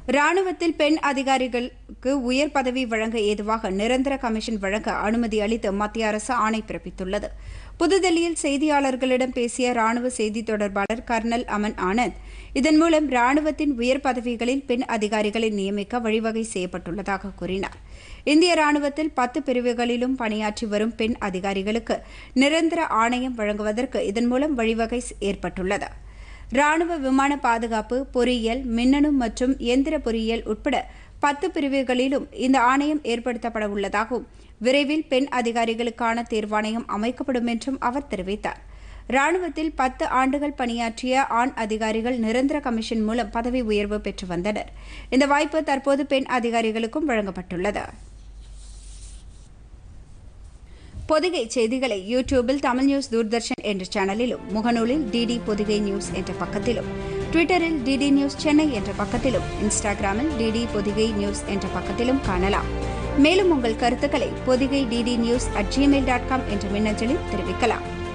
ராணுவத்தில் பெண் அதிகாரிகளுக்கு உயர் பதவி வழங்க ஏதுவாக நிரந்தர கமிஷன் வழங்க அனுமதி அளித்து மத்திய அரசு ஆணை பிறப்பித்துள்ளது புதுதில்லியில் செய்தியாளர்களிடம் பேசிய ராணுவ செய்தி தொடர்பாளர் கர்னல் அமன் ஆனந்த் இதன் மூலம் ராணுவத்தின் உயர் பதவிகளில் பெண் அதிகாரிகளை நியமிக்க வழிவகை செய்யப்பட்டுள்ளதாக கூறினார் இந்திய ராணுவத்தில் பத்து பிரிவுகளிலும் பணியாற்றி வரும் பெண் அதிகாரிகளுக்கு நிரந்தர ஆணையம் வழங்குவதற்கு இதன் மூலம் வழிவகை ஏற்பட்டுள்ளது ராணுவ விமான பாதுகாப்பு பொறியியல் மின்னணு மற்றும் எந்திர பொறியியல் உட்பட பத்து பிரிவுகளிலும் இந்த ஆணையம் ஏற்படுத்தப்பட உள்ளதாகவும் விரைவில் பெண் அதிகாரிகளுக்கான தேர்வாணையம் அமைக்கப்படும் என்றும் அவர் தெரிவித்தார் ராணுவத்தில் பத்து ஆண்டுகள் பணியாற்றிய ஆண் அதிகாரிகள் நிரந்தர கமிஷன் மூலம் பதவி உயர்வு பெற்று வந்தனர் இந்த வாய்ப்பு தற்போது பெண் அதிகாரிகளுக்கும் வழங்கப்பட்டுள்ளது பொதிகை செய்திகளை யூடியூபில் தமிழ் நியூஸ் தூர்தர்ஷன் என்ற சேனலிலும் முகநூலில் டிடி பொதிகை நியூஸ் என்ற பக்கத்திலும் ட்விட்டரில் டிடி நியூஸ் சென்னை என்ற பக்கத்திலும் இன்ஸ்டாகிராமில் டிடி பொதிகை நியூஸ் என்ற பக்கத்திலும் காணலாம் மேலும் உங்கள் கருத்துக்களை Podhigai DD news at Gmail dot com என்ற மின்னஞ்சலில் தெரிவிக்கலாம்